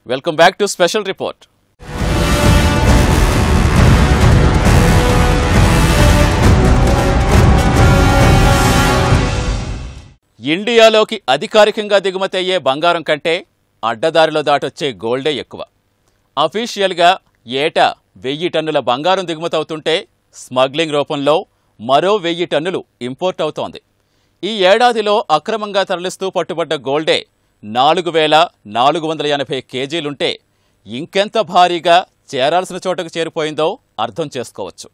welcome back to special report ఇండియాలోకి అధికారికంగా దిగుమతి అయ్యే బంగారం కంటే అడ్డదారిలో దాటొచ్చే గోల్డే ఎక్కువ అఫీషియల్గా ఏటా వెయ్యి టన్నుల బంగారం దిగుమతి అవుతుంటే స్మగ్లింగ్ రూపంలో మరో వెయ్యి టన్నులు ఇంపోర్ట్ అవుతోంది ఈ ఏడాదిలో అక్రమంగా తరలిస్తూ పట్టుబడ్డ గోల్డే నాలుగు వేల నాలుగు వందల ఎనభై కేజీలుంటే ఇంకెంత భారీగా చేరాల్సిన చోటకు చేరిపోయిందో అర్థం చేసుకోవచ్చు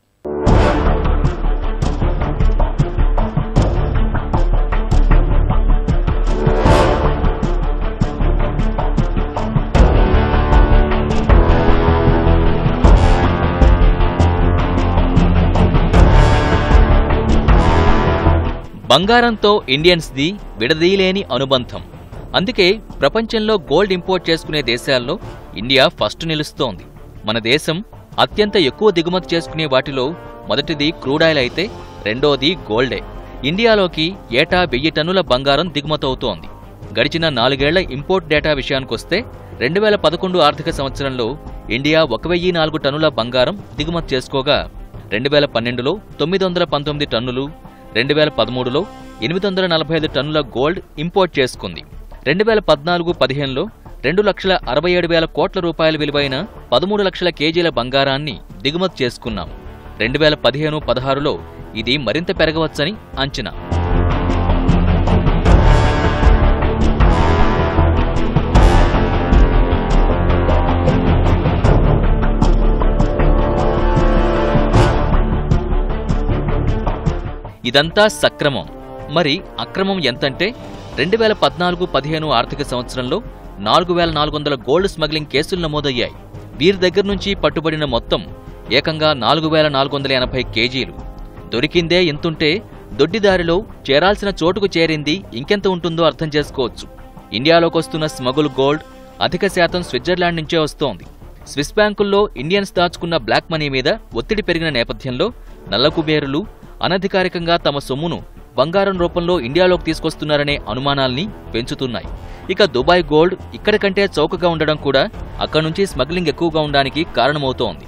బంగారంతో ఇండియన్స్ది విడదీయలేని అనుబంధం అందుకే ప్రపంచంలో గోల్డ్ ఇంపోర్ట్ చేసుకునే దేశాల్లో ఇండియా ఫస్ట్ నిలుస్తోంది మన దేశం అత్యంత ఎక్కువ దిగుమతి చేసుకునే వాటిలో మొదటిది క్రూడాయిల్ అయితే రెండోది గోల్డే ఇండియాలోకి ఏటా వెయ్యి టన్నుల బంగారం దిగుమతవుతోంది గడిచిన నాలుగేళ్ల ఇంపోర్ట్ డేటా విషయానికొస్తే రెండు వేల పదకొండు ఆర్థిక సంవత్సరంలో ఇండియా ఒక వెయ్యి నాలుగు టన్నుల బంగారం దిగుమతి చేసుకోగా రెండు వేల పన్నెండులో తొమ్మిది వందల పంతొమ్మిది టన్నులు రెండు వేల పదమూడులో ఎనిమిది వందల నలభై ఐదు టన్నుల గోల్డ్ ఇంపోర్ట్ చేసుకుంది రెండు వేల పద్నాలుగు పదిహేనులో రెండు లక్షల అరవై ఏడు వేల కోట్ల రూపాయల విలువైన పదమూడు లక్షల కేజీల బంగారాన్ని దిగుమతి చేసుకున్నాం రెండు వేల పదిహేను పదహారులో ఇది మరింత పెరగవచ్చని అంచనా ఇదంతా సక్రమం మరి అక్రమం ఎంతంటే రెండు వేల పద్నాలుగు పదిహేను ఆర్థిక సంవత్సరంలో నాలుగు వేల నాలుగు వందల గోల్డ్ స్మగ్లింగ్ కేసులు నమోదయ్యాయి వీరి దగ్గర నుంచి పట్టుబడిన మొత్తం ఏకంగా నాలుగు వేల నాలుగు వందల ఎనభై కేజీలు దొరికిందే ఇంతుంటే దొడ్డిదారిలో చేరాల్సిన చోటుకు చేరింది ఇంకెంత ఉంటుందో అర్థం చేసుకోవచ్చు ఇండియాలోకొస్తున్న స్మగుల్ గోల్డ్ అధిక శాతం స్విట్జర్లాండ్ నుంచే వస్తోంది స్విస్ బ్యాంకుల్లో ఇండియన్స్ దాచుకున్న బ్లాక్ మనీ మీద ఒత్తిడి పెరిగిన నేపథ్యంలో నల్లకుబేరులు అనధికారికంగా తమ సొమ్మును బంగారం రూపంలో ఇండియాలోకి తీసుకొస్తున్నారనే అనుమానాల్ని పెంచుతున్నాయి ఇక దుబాయ్ గోల్డ్ ఇక్కడి కంటే చౌకగా ఉండడం కూడా అక్కడి నుంచి స్మగ్లింగ్ ఎక్కువగా ఉండడానికి కారణమవుతోంది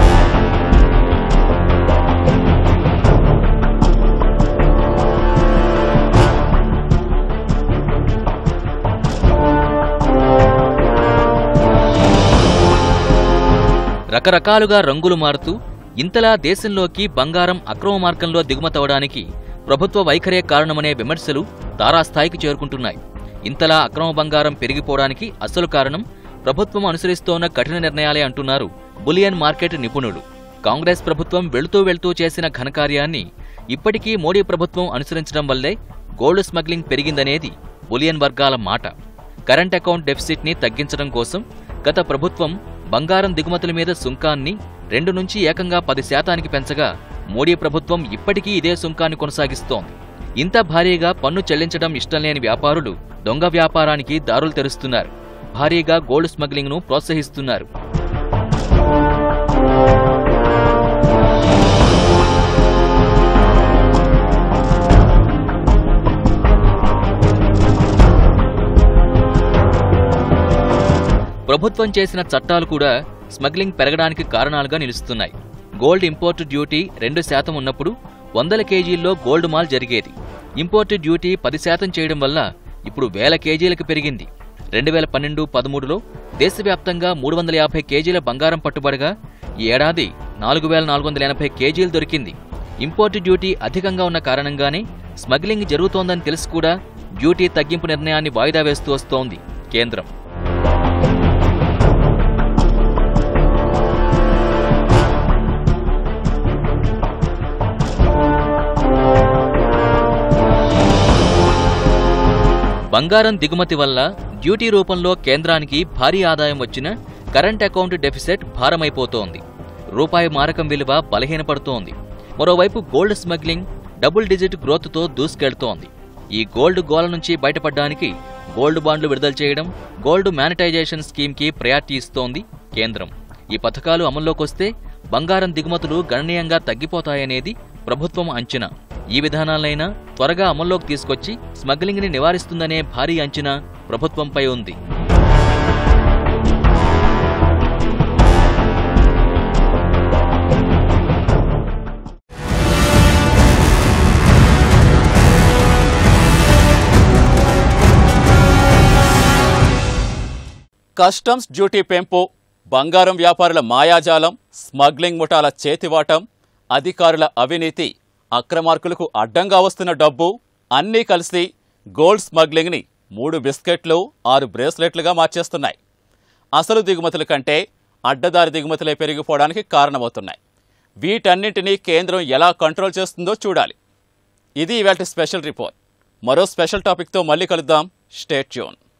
రకరకాలుగా రంగులు మారుతూ ఇంతలా దేశంలోకి బంగారం అక్రమ మార్గంలో దిగుమతవడానికి ప్రభుత్వ వైఖరే కారణమనే విమర్శలు తారాస్థాయికి చేరుకుంటున్నాయి ఇంతలా అక్రమ బంగారం పెరిగిపోవడానికి అసలు కారణం ప్రభుత్వం అనుసరిస్తోన్న కఠిన నిర్ణయాలే అంటున్నారు బులియన్ మార్కెట్ నిపుణులు కాంగ్రెస్ ప్రభుత్వం వెళుతూ వెళ్తూ చేసిన ఘనకార్యాన్ని ఇప్పటికీ మోడీ ప్రభుత్వం అనుసరించడం వల్లే గోల్డ్ స్మగ్లింగ్ పెరిగిందనేది బులియన్ వర్గాల మాట కరెంట్ అకౌంట్ డెఫిసిట్ ని తగ్గించడం కోసం గత ప్రభుత్వం బంగారం దిగుమతుల మీద సుంకాన్ని రెండు నుంచి ఏకంగా పది శాతానికి పెంచగా మోడీ ప్రభుత్వం ఇప్పటికీ ఇదే సుంకాన్ని కొనసాగిస్తోంది ఇంత భారీగా పన్ను చెల్లించడం ఇష్టం లేని వ్యాపారులు దొంగ వ్యాపారానికి దారులు తెరుస్తున్నారు భారీగా గోల్డ్ స్మగ్లింగ్ను ప్రోత్సహిస్తున్నారు ప్రభుత్వం చేసిన చట్టాలు కూడా స్మగ్లింగ్ పెరగడానికి కారణాలుగా నిలుస్తున్నాయి గోల్డ్ ఇంపోర్ట్ డ్యూటీ రెండు శాతం ఉన్నప్పుడు వందల కేజీల్లో గోల్డ్ మాల్ జరిగేది ఇంపోర్ట్ డ్యూటీ పది శాతం చేయడం వల్ల ఇప్పుడు వేల కేజీలకు పెరిగింది రెండు వేల పన్నెండు పదమూడులో దేశవ్యాప్తంగా మూడు వందల యాభై కేజీల బంగారం పట్టుబడగా ఈ ఏడాది నాలుగు వేల నాలుగు వందల ఎనభై కేజీలు దొరికింది ఇంపోర్ట్ డ్యూటీ అధికంగా ఉన్న కారణంగానే స్మగ్లింగ్ జరుగుతోందని తెలిసి కూడా డ్యూటీ తగ్గింపు నిర్ణయాన్ని వాయిదా వేస్తూ వస్తోంది కేంద్రం బంగారం దిగుమతి వల్ల డ్యూటీ రూపంలో కేంద్రానికి భారీ ఆదాయం వచ్చిన కరెంట్ అకౌంట్ డెఫిసిట్ భారమైపోతోంది రూపాయి మారకం విలువ బలహీనపడుతోంది మరోవైపు గోల్డ్ స్మగ్లింగ్ డబుల్ డిజిట్ గ్రోత్తో దూసుకెళ్తోంది ఈ గోల్డ్ గోల నుంచి బయటపడడానికి గోల్డ్ బాండ్లు విడుదల చేయడం గోల్డ్ మానిటైజేషన్ స్కీమ్కి ప్రయారిటీ ఇస్తోంది కేంద్రం ఈ పథకాలు అమల్లోకొస్తే బంగారం దిగుమతులు గణనీయంగా తగ్గిపోతాయనేది ప్రభుత్వం అంచనా ఈ విధానాలైనా త్వరగా అమల్లోకి తీసుకొచ్చి స్మగ్లింగ్ని నివారిస్తుందనే భారీ అంచనా ప్రభుత్వంపై ఉంది కస్టమ్స్ డ్యూటీ పెంపు బంగారం వ్యాపారుల మాయాజాలం స్మగ్లింగ్ ముఠాల చేతివాటం అధికారుల అవినీతి అక్రమార్కులకు అడ్డంగా వస్తున్న డబ్బు అన్నీ కలిసి గోల్డ్ స్మగ్లింగ్ని మూడు బిస్కెట్లు ఆరు బ్రేస్లెట్లుగా మార్చేస్తున్నాయి అసలు దిగుమతుల కంటే అడ్డదారి దిగుమతులే పెరిగిపోవడానికి కారణమవుతున్నాయి వీటన్నింటినీ కేంద్రం ఎలా కంట్రోల్ చేస్తుందో చూడాలి ఇది ఇవాళ స్పెషల్ రిపోర్ట్ మరో స్పెషల్ టాపిక్తో మళ్ళీ కలుద్దాం స్టేట్ ట్యూన్